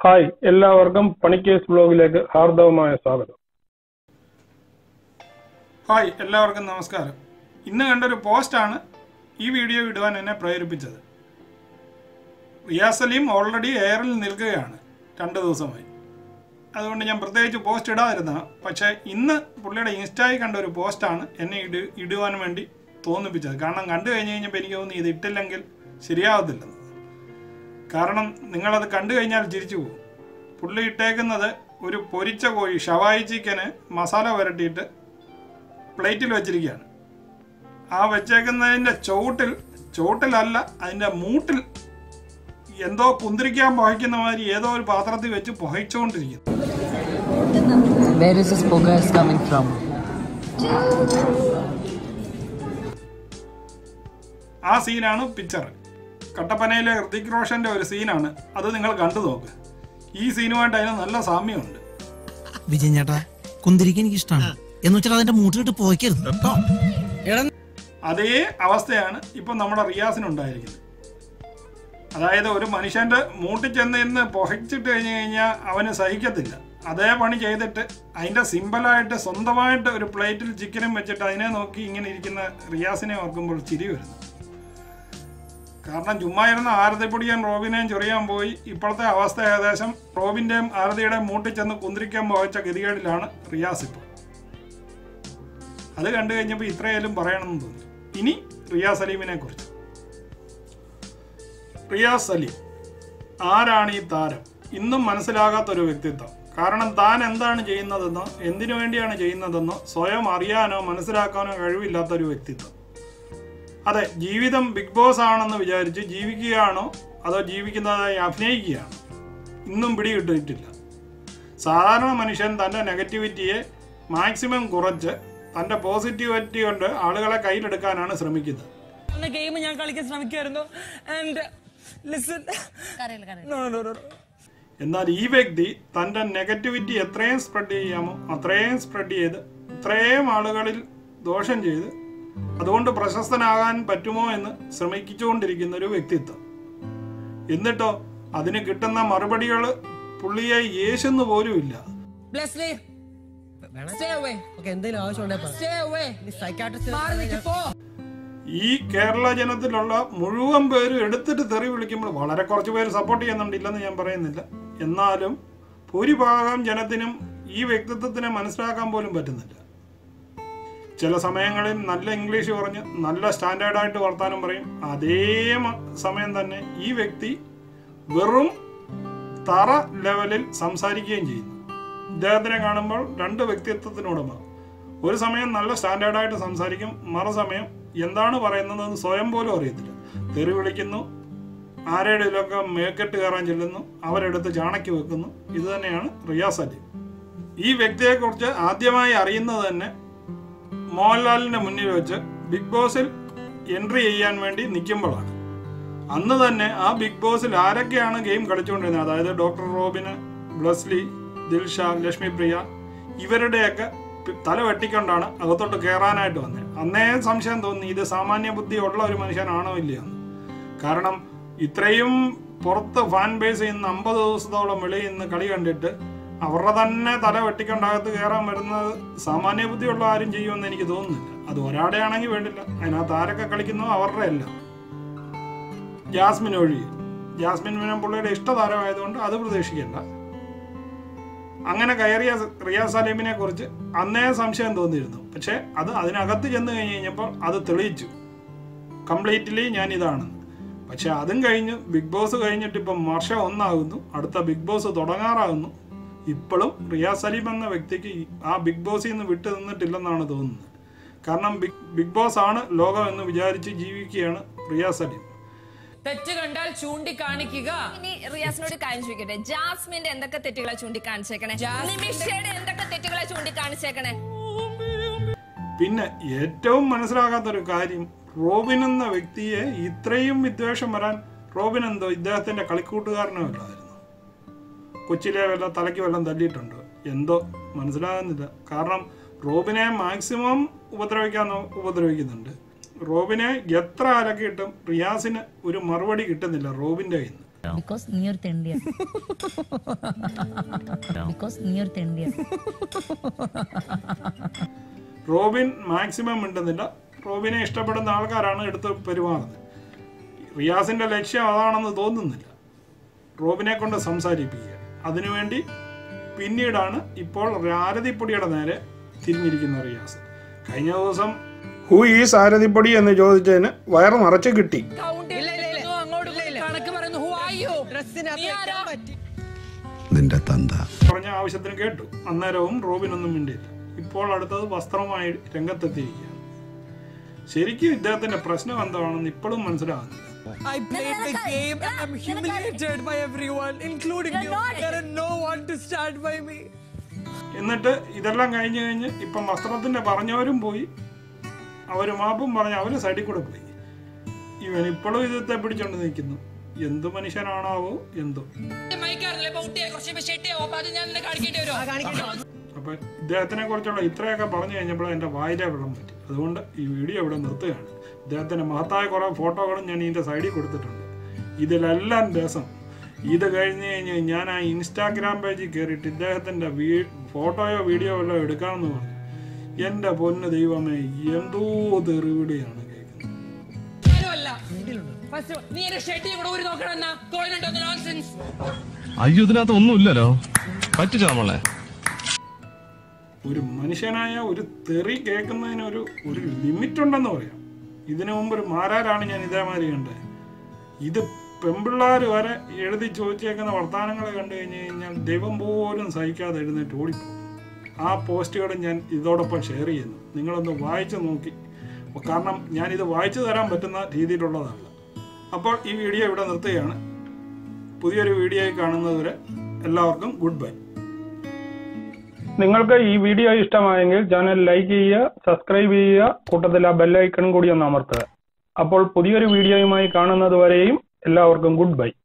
Hi എല്ലാവർക്കും പണിക്കേസ് ബ്ലോഗിലേക്ക് ഹാർദവമായ സ്വാഗതം hi എല്ലാവർക്കും നമസ്കാരം ഇന്ന് കണ്ടൊരു പോസ്റ്റാണ് ഈ വീഡിയോ ഇടുവാൻ എന്നെ പ്രേരിപ്പിച്ചത് റിയാസ് സലീം ഓൾറെഡി എയറിൽ നിൽക്കുകയാണ് രണ്ട് ദിവസമായി അതുകൊണ്ട് ഞാൻ പ്രത്യേകിച്ച് പോസ്റ്റ് ഇടാതിരുന്ന പക്ഷേ ഇന്ന് പുള്ളിയുടെ ഇൻസ്റ്റായിൽ കണ്ട ഒരു പോസ്റ്റാണ് എന്നെ ഇട ഇടുവാൻ വേണ്ടി തോന്നിപ്പിച്ചത് കാരണം കണ്ടു കഴിഞ്ഞ് കഴിഞ്ഞപ്പോൾ എനിക്ക് തോന്നി ഇത് ഇട്ടില്ലെങ്കിൽ ശരിയാവത്തില്ലെന്ന് കാരണം നിങ്ങളത് കണ്ടു കഴിഞ്ഞാൽ ചിരിച്ചു പോകും പുള്ളി ഇട്ടേക്കുന്നത് ഒരു പൊരിച്ച കോഴി ഷവായി ചിക്കന് മസാല പുരട്ടിയിട്ട് പ്ലേറ്റിൽ വെച്ചിരിക്കുകയാണ് ആ വെച്ചേക്കുന്നതിൻ്റെ ചുവട്ടിൽ ചുവട്ടിലല്ല അതിൻ്റെ മൂട്ടിൽ എന്തോ കുന്തിരിക്കാൻ പുകയ്ക്കുന്ന മാതിരി ഏതോ ഒരു പാത്രത്തിൽ വെച്ച് പുകച്ചുകൊണ്ടിരിക്കുന്നു Where is this poker is coming from? ആ സീനാണ് പിക്ചർ കട്ടപ്പനയിലെ ഹൃതിക് റോഷന്റെ ഒരു സീനാണ് അത് നിങ്ങൾ കണ്ടു നോക്ക് ഈ സീനുമായിട്ട് അതിന് നല്ല സാമ്യമുണ്ട് വിജയൻ ചേട്ടാ കുന്തിരിക്ക് എനിക്ക് ഇഷ്ടമാണ് എന്ന് വെച്ചാൽ അതിന്റെ മൂട്ടിലിട്ട് പോയിക്കരുത് കേട്ടോ അതേ അവസ്ഥയാണ് ഇപ്പം നമ്മുടെ റിയാസിനുണ്ടായിരിക്കുന്നത് അതായത് ഒരു മനുഷ്യന്റെ മൂട്ടിൽ ചെന്ന് ഇന്ന് പുകച്ചിട്ട് കഴിഞ്ഞ് കഴിഞ്ഞാൽ അവന് സഹിക്കത്തില്ല അതേ പണി ചെയ്തിട്ട് അതിന്റെ സിമ്പിളായിട്ട് സ്വന്തമായിട്ട് ഒരു പ്ലേറ്റിൽ ചിക്കനും വെച്ചിട്ട് അതിനെ നോക്കി ഇങ്ങനെ ഇരിക്കുന്ന റിയാസിനെ ഓർക്കുമ്പോൾ ചിരി വരുന്നു കാരണം ചുമ്മാ ഇരുന്ന ആരതി പൊടിയാൻ റോബിനെയും ചൊറിയാൻ പോയി ഇപ്പോഴത്തെ അവസ്ഥ ഏകദേശം റോബിന്റെയും ആരതിയുടെയും മൂട്ടിൽ ചെന്ന് കുന്തിരിക്കാൻ പോയച്ച ഗതികേടിലാണ് റിയാസ് ഇപ്പോൾ അത് കണ്ടു കഴിഞ്ഞപ്പോൾ ഇത്രയായാലും പറയണമെന്ന് തോന്നി ഇനി റിയാസ് സലീമിനെ കുറിച്ച് റിയാസ് സലീം ആരാണ് ഈ താരം ഇന്നും മനസ്സിലാകാത്ത ഒരു വ്യക്തിത്വം കാരണം താൻ എന്താണ് ചെയ്യുന്നതെന്നോ എന്തിനു വേണ്ടിയാണ് ചെയ്യുന്നതെന്നോ സ്വയം അറിയാനോ മനസ്സിലാക്കാനോ കഴിവില്ലാത്ത ഒരു വ്യക്തിത്വം അതെ ജീവിതം ബിഗ് ബോസ് ആണെന്ന് വിചാരിച്ച് ജീവിക്കുകയാണോ അതോ ജീവിക്കുന്നതായി അഭിനയിക്കുകയാണോ ഇന്നും പിടികിട്ടിട്ടില്ല സാധാരണ മനുഷ്യൻ തൻ്റെ നെഗറ്റിവിറ്റിയെ മാക്സിമം കുറച്ച് തൻ്റെ പോസിറ്റിവിറ്റി കൊണ്ട് ആളുകളെ കയ്യിലെടുക്കാനാണ് ശ്രമിക്കുന്നത് എന്ന ഗെയിം ഞാൻ കളിക്കാൻ ശ്രമിക്കുമായിരുന്നു ആൻഡ് ലിസൺ എന്നാൽ ഈ വ്യക്തി തൻ്റെ നെഗറ്റിവിറ്റി എത്രയും സ്പ്രെഡ് ചെയ്യാമോ അത്രയും സ്പ്രെഡ് ചെയ്ത് ഇത്രയും ആളുകളിൽ ദോഷം ചെയ്ത് അതുകൊണ്ട് പ്രശസ്തനാകാൻ പറ്റുമോ എന്ന് ശ്രമിച്ചുകൊണ്ടിരിക്കുന്ന ഒരു വ്യക്തിത്വം എന്നിട്ടോ അതിന് കിട്ടുന്ന മറുപടികൾ പുള്ളിയെ യേശുന്നു പോലുമില്ല ബ്ലെസ്ലി സ്റ്റേ അവേ ഓക്കെ എന്തെങ്കിലും ആവശ്യമുണ്ടെ സ്റ്റേ അവേ സൈക്കാട്രിസ്റ്റ് മാറി നിൽക്ക് പോ ഈ കേരള ജനത്തിലുള്ള മുഴുവൻ പേരും എടുത്തിട്ട് തെറി വിളിക്കുമ്പോൾ വളരെ കുറച്ച് പേര് സപ്പോർട്ട് ചെയ്യുന്നുണ്ടില്ലെന്ന് ഞാൻ പറയുന്നില്ല എന്നാലും ഭൂരിഭാഗം ജനത്തിനും ഈ വ്യക്തിത്വത്തിനെ മനസ്സിലാക്കാൻ പോലും പറ്റുന്നില്ല ചില സമയങ്ങളിൽ നല്ല ഇംഗ്ലീഷ് പറഞ്ഞ് നല്ല സ്റ്റാൻഡേർഡായിട്ട് വർത്താനം പറയും അതേ മ- സമയം തന്നെ ഈ വ്യക്തി വെറും തറ ലെവലിൽ സംസാരിക്കുകയും ചെയ്യുന്നു ഇദ്ദേഹത്തിനെ കാണുമ്പോൾ രണ്ട് വ്യക്തിത്വത്തിനുടമ ഒരു സമയം നല്ല സ്റ്റാൻഡേർഡായിട്ട് സംസാരിക്കും മറുസമയം എന്താണ് പറയുന്നതെന്ന് സ്വയം പോലും അറിയത്തില്ല തെറി വിളിക്കുന്നു ആരുടെയിലൊക്കെ മേക്കെട്ട് കയറാൻ ചെല്ലുന്നു അവരെടുത്ത് ചാണക്കി വെക്കുന്നു ഇത് തന്നെയാണ് റിയാസ് അലി ഈ വ്യക്തിയെക്കുറിച്ച് ആദ്യമായി അറിയുന്നത് തന്നെ മോഹൻലാലിന്റെ മുന്നിൽ വെച്ച് ബിഗ് ബോസിൽ എൻട്രി ചെയ്യാൻ വേണ്ടി നിൽക്കുമ്പോഴാണ് അന്ന് തന്നെ ആ ബിഗ് ബോസിൽ ആരൊക്കെയാണ് ഗെയിം കളിച്ചുകൊണ്ടിരുന്നത് അതായത് ഡോക്ടർ റോബിന് ബ്ലസ്ലി ദിൽഷ ലക്ഷ്മി പ്രിയ ഇവരുടെയൊക്കെ പി- തല വെട്ടിക്കൊണ്ടാണ് അകത്തോട്ട് കയറാനായിട്ട് വന്നത് അന്നേ സംശയം തോന്നി ഇത് സാമാന്യ ബുദ്ധിയുള്ള ഒരു മനുഷ്യനാണോ ഇല്ലയോ എന്ന് കാരണം ഇത്രയും പുറത്ത് ഫാൻ ബേസ് ചെയ്യുന്ന അമ്പത് ദിവസത്തോളം വെളിയിൽ നിന്ന് കളി കണ്ടിട്ട് അവരുടെ തന്നെ തല വെട്ടിക്കൊണ്ടകത്ത് കയറാൻ വരുന്നത് സാമാന്യ ബുദ്ധിയുള്ള ആരും ചെയ്യുമെന്ന് എനിക്ക് തോന്നുന്നില്ല അത് ഒരാടെ ആണെങ്കിൽ വേണ്ടില്ല അതിനകത്ത് ആരൊക്കെ കളിക്കുന്നോ അവരുടെ അല്ല ജാസ്മിൻ ഒഴികെ ജാസ്മിൻ മീനം പുള്ളിയുടെ ഇഷ്ടതാരമായതുകൊണ്ട് അത് പ്രതീക്ഷിക്കണ്ട അങ്ങനെ കയറിയ റിയാസ് സലീമിനെ കുറിച്ച് അന്നേ സംശയം തോന്നിയിരുന്നു പക്ഷേ അത് അതിനകത്ത് ചെന്ന് കഴിഞ്ഞ് കഴിഞ്ഞപ്പോൾ അത് തെളിയിച്ചു കംപ്ലീറ്റ്ലി ഞാൻ ഇതാണെന്ന് പക്ഷെ അതും കഴിഞ്ഞ് ബിഗ് ബോസ് കഴിഞ്ഞിട്ട് ഇപ്പം വർഷം ഒന്നാകുന്നു അടുത്ത ബിഗ് ബോസ് തുടങ്ങാറാകുന്നു ഇപ്പോഴും റിയാസ് സലീം എന്ന വ്യക്തിക്ക് ഈ- ആ ബിഗ് ബോസിൽ നിന്ന് വിട്ടു നിന്നിട്ടില്ലെന്നാണ് തോന്നുന്നത് കാരണം ബിഗ് ബിഗ് ബോസ് ആണ് ലോകം എന്ന് വിചാരിച്ച് ജീവിക്കുകയാണ് റിയാസ് സലീം തെറ്റ് കണ്ടാൽ ചൂണ്ടിക്കാണിക്കുക ഇനി റിയാസിനോട് കാര്യം ചോദിക്കട്ടെ ജാസ്മിന്റെ എന്തൊക്കെ തെറ്റുകളെ ചൂണ്ടിക്കാണിച്ചേക്കണേ നിമിഷയുടെ എന്തൊക്കെ തെറ്റുകളെ ചൂണ്ടിക്കാണിച്ചേക്കണേ പിന്നെ ഏറ്റവും മനസ്സിലാകാത്ത ഒരു കാര്യം റോബിൻ എന്ന വ്യക്തിയെ ഇത്രയും വിദ്വേഷം വരാൻ റോബിൻ എന്തോ ഇദ്ദേഹത്തിന്റെ കളിക്കൂട്ടുകാരനോ അല്ലായിരുന്നു കൊച്ചിയിലെ വല്ല തലയ്ക്ക് വല്ലതും തല്ലിയിട്ടുണ്ടോ എന്തോ മനസ്സിലാകുന്നില്ല കാരണം റോബിനെ മാക്സിമം ഉപദ്രവിക്കാൻ നോ- ഉപദ്രവിക്കുന്നുണ്ട് റോബിനെ എത്ര അലക്കിയിട്ടും റിയാസിന് ഒരു മറുപടി കിട്ടുന്നില്ല റോബിന്റെ കയ്യിൽ നിന്ന് Because near India. Because near India. Robin maximum മിണ്ടുന്നില്ല റോബിനെ ഇഷ്ടപ്പെടുന്ന ആൾക്കാരാണ് എടുത്ത് പെരുമാറുന്നത് റിയാസിന്റെ ലക്ഷ്യം അതാണെന്ന് തോന്നുന്നില്ല റോബിനെ കൊണ്ട് സംസാരിപ്പിക്കുക അതിനുവേണ്ടി പിന്നീടാണ് ഇപ്പോൾ ആരതിപ്പൊടിയുടെ നേരെ തിരിഞ്ഞിരിക്കുന്ന റിയാസ് കഴിഞ്ഞ ദിവസം ഹൂ ഈസ് ആരതിപ്പൊടി എന്ന് ചോദിച്ചതിന് വയറ് നിറച്ച് കിട്ടി കണക്ക് പറയുന്നു ഹു ആർ യു നീ ആരാ നിന്റെ തന്ത പറഞ്ഞ ആവശ്യത്തിന് കേട്ടു അന്നേരവും റോബിനൊന്നും മിണ്ടിയില്ല ഇപ്പോൾ അടുത്തത് വസ്ത്രമായി രംഗത്തെത്തിയിരിക്കുകയാണ് ശരിക്കും ഇദ്ദേഹത്തിന്റെ പ്രശ്നം എന്താണെന്ന് ഇപ്പോഴും മനസ്സിലാകുന്നില്ല I played the game and I'm humiliated by everyone, including you. There are no one to stand by me. എന്നിട്ട് ഇതെല്ലാം കഴിഞ്ഞ് കഴിഞ്ഞ് ഇപ്പം വസ്ത്രത്തിന്റെ പറഞ്ഞവരും പോയി അവര് മാപ്പും പറഞ്ഞ് അവര് സൈഡിൽ കൂടെ പോയി ഇവൻ ഇപ്പോഴും ഇതത്തെ പിടിച്ചോണ്ട് നിൽക്കുന്നു എന്ത് മനുഷ്യനാണാവോ എന്തോ അപ്പൊ ഇദ്ദേഹത്തിനെ കുറിച്ചുള്ള ഇത്രയൊക്കെ പറഞ്ഞു കഴിഞ്ഞപ്പോൾ എന്റെ വായിലെ വെള്ളം പറ്റി അതുകൊണ്ട് ഈ വീഡിയോ ഇവിടെ നിർത്തുകയാണ് ഇദ്ദേഹത്തിന്റെ മഹത്തായ കുറെ ഫോട്ടോകളും ഞാൻ ഇതിന്റെ സൈഡിൽ കൊടുത്തിട്ടുണ്ട് ഇതിലെല്ലാം രസം ഇത് കഴിഞ്ഞ് കഴിഞ്ഞ് ഞാൻ ആ ഇൻസ്റ്റാഗ്രാം പേജിൽ കയറിയിട്ട് ഇദ്ദേഹത്തിന്റെ വീ ഫോട്ടോയോ വീഡിയോ വല്ലോ എടുക്കാമെന്ന് പറഞ്ഞു എന്റെ പൊന്ന് ദൈവമേ എന്തോ തെറിവിടിയാണ് കേൾക്കുന്നത് ഫസ്റ്റ് നീ എന്റെ ഷെഡിയും കൂടെ ഊരി നോക്കണം എന്നാ കോയിലുണ്ടോ നോൺസെൻസ് അയ്യോ ഇതിനകത്ത് ഒന്നുമില്ലല്ലോ പറ്റിച്ചോ നമ്മളെ ഒരു മനുഷ്യനായ ഒരു തെറി കേൾക്കുന്നതിന് ഒരു ഒരു ലിമിറ്റ് ഉണ്ടെന്ന് പറയാം ഇതിനു മുമ്പ് ഒരു മാരാരാണ് ഞാൻ ഇതേമാതിരി കണ്ടത് ഇത് പെമ്പിള്ളാർ വരെ എഴുതി ചോദിച്ചേക്കുന്ന വർത്തമാനങ്ങൾ കണ്ടു കഴിഞ്ഞ് കഴിഞ്ഞാൽ ദൈവം പോലും സഹിക്കാതെ എഴുന്നേറ്റ് ഓടിപ്പോകും ആ പോസ്റ്റുകൾ ഞാൻ ഇതോടൊപ്പം ഷെയർ ചെയ്യുന്നു നിങ്ങളൊന്ന് വായിച്ചു നോക്കി കാരണം ഞാനിത് വായിച്ചു തരാൻ പറ്റുന്ന രീതിയിലുള്ളതല്ല അപ്പോൾ ഈ വീഡിയോ ഇവിടെ നിർത്തുകയാണ് പുതിയൊരു വീഡിയോയിൽ കാണുന്നതുവരെ എല്ലാവർക്കും ഗുഡ് ബൈ നിങ്ങൾക്ക് ഈ വീഡിയോ ഇഷ്ടമായെങ്കിൽ ചാനൽ ലൈക്ക് ചെയ്യുക സബ്സ്ക്രൈബ് ചെയ്യുക കൂട്ടത്തിൽ ആ ബെല്ലൈക്കൺ കൂടി ഒന്ന് അമർത്തുക അപ്പോൾ പുതിയൊരു വീഡിയോയുമായി കാണുന്നത് വരെയും എല്ലാവർക്കും ഗുഡ് ബൈ